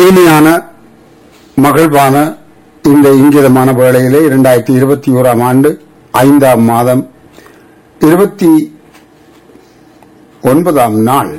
இனிமையான மகிழ்வான இந்த இங்கிதமான வேளையிலே இரண்டாயிரத்தி இருபத்தி ஓராம் ஆண்டு ஐந்தாம் மாதம் இருபத்தி ஒன்பதாம் நாள்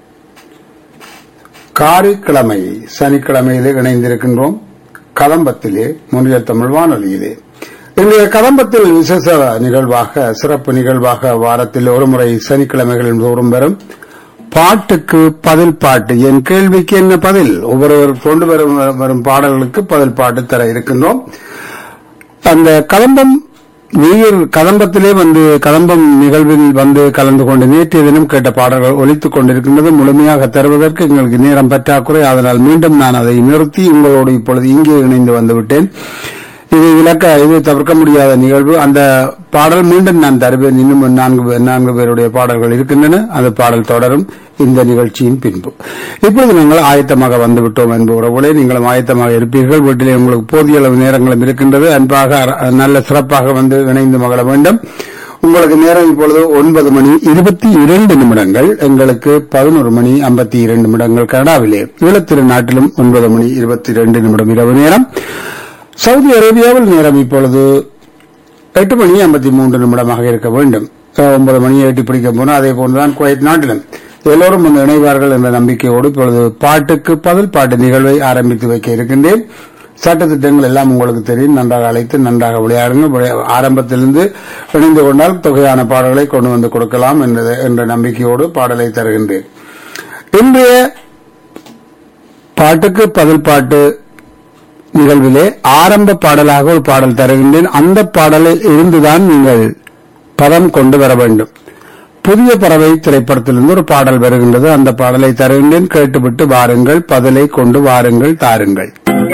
காரிக்கிழமை சனிக்கிழமையிலே இணைந்திருக்கின்றோம் கதம்பத்திலே முன்னியல் தமிழ் வானொலியிலே இன்றைய கதம்பத்தில் விசேஷ நிகழ்வாக சிறப்பு நிகழ்வாக வாரத்தில் ஒருமுறை சனிக்கிழமைகளின் தோறும் வரும் பாட்டுக்கு பதில் பாட்டு என் கேள்விக்கு என்ன பதில் ஒவ்வொருவர் கொண்டு வரும் வரும் பாடல்களுக்கு பதில் பாட்டு தர இருக்கின்றோம் அந்த கதம்பம் நீர் கதம்பத்திலே வந்து கதம்பம் நிகழ்வில் வந்து கலந்து கொண்டு நேற்றைய தினம் கேட்ட பாடல்கள் ஒலித்துக் கொண்டிருக்கின்றது முழுமையாக தருவதற்கு எங்களுக்கு நேரம் பற்றாக்குறை அதனால் மீண்டும் நான் அதை நிறுத்தி உங்களோடு இப்பொழுது இங்கே இணைந்து வந்துவிட்டேன் இது விளக்க இது தவிர்க்க முடியாத நிகழ்வு அந்த பாடல் மீண்டும் நான் தருவேன் இன்னும் நான்கு நான்கு பேருடைய பாடல்கள் இருக்கின்றன அந்த பாடல் தொடரும் இந்த நிகழ்ச்சியின் பின்பு இப்பொழுது நாங்கள் ஆயத்தமாக வந்துவிட்டோம் என்ப உறவுகளே நீங்களும் ஆயத்தமாக இருப்பீர்கள் வீட்டிலே உங்களுக்கு போதிய அளவு நேரங்களும் இருக்கின்றது அன்பாக நல்ல சிறப்பாக வந்து இணைந்து மகள வேண்டும் உங்களுக்கு நேரம் இப்பொழுது ஒன்பது மணி இருபத்தி இரண்டு நிமிடங்கள் எங்களுக்கு பதினோரு மணி ஐம்பத்தி இரண்டு நிமிடங்கள் கனடாவிலே ஈழத்திரு நாட்டிலும் ஒன்பது மணி இருபத்தி இரண்டு நிமிடம் இரவு நேரம் சவுதி அரேபியாவில் நேரம் இப்பொழுது எட்டு மணி ஐம்பத்தி மூன்று நிமிடமாக இருக்க வேண்டும் ஒன்பது மணியை எட்டி பிடிக்க போனால் அதே போன்றுதான் குவைத் நாட்டிலும் எல்லோரும் வந்து இணைவார்கள் என்ற நம்பிக்கையோடு இப்பொழுது பாட்டுக்கு பதில் பாட்டு நிகழ்வை ஆரம்பித்து வைக்க இருக்கின்றேன் சட்டத்திட்டங்கள் எல்லாம் உங்களுக்கு தெரியும் நன்றாக அழைத்து நன்றாக விளையாடுங்கள் ஆரம்பத்திலிருந்து இணைந்து கொண்டால் தொகையான பாடல்களை கொண்டு வந்து கொடுக்கலாம் என்ற நம்பிக்கையோடு பாடலை தருகின்றேன் இன்றைய பாட்டுக்கு பதில் பாட்டு நிகழ்விலே ஆரம்ப பாடலாக ஒரு பாடல் தருகின்றேன் அந்த பாடலில் இருந்துதான் நீங்கள் பதம் கொண்டு வர வேண்டும் புதிய பறவை திரைப்படத்திலிருந்து ஒரு பாடல் வருகின்றது அந்த பாடலை தருகின்றேன் கேட்டுவிட்டு வாருங்கள் பதிலை கொண்டு வாருங்கள் தாருங்கள்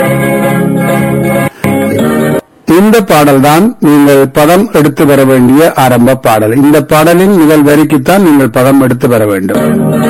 இந்த பாடல்தான் நீங்கள் பதம் எடுத்து வர வேண்டிய ஆரம்ப பாடல் இந்த பாடலின் முதல் வரிக்குத்தான் நீங்கள் பதம் எடுத்து வர வேண்டும்